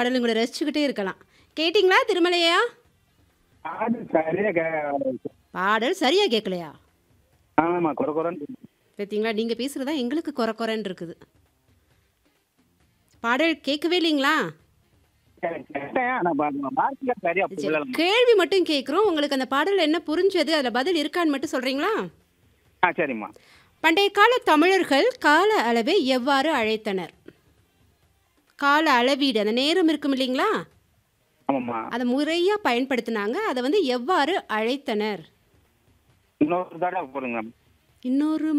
பாடலுங்களை ரசிச்சுக்கிட்டே இருக்கலாம் கேட்டிங்களா திருமலையா அது சரியா கே- பாடல் சரியா கேட்கலையா ஆமா குறை குறைன்னு பார்த்தீங்களா நீங்கள் பேசுகிறதா எங்களுக்கு குறை குறைன்னு இருக்குது பாடல் கேட்கவே இல்லைங்களா கேட்டேன் ஆனா பா- வார்த்தையில சரியா சரி, புரியல கேள்வி மட்டும் கேட்குறோம் உங்களுக்கு அந்த பாடல் என்ன புரிஞ்சது அதில் பதில் இருக்கான்னு மட்டும் சொல்கிறீங்களா ஆ சரிம்மா பண்டைய கால தமிழர்கள் கால அளவை எவ்வாறு அழைத்தனர் கால அளவீடு அந்த நேரம் இருக்கும் இல்லைங்களா ஆமாம்மா அதை முறையாக பயன்படுத்தினாங்க அதை வந்து எவ்வாறு அழைத்தனர் இன்னொரு தடவை போடுங்க இன்னொரு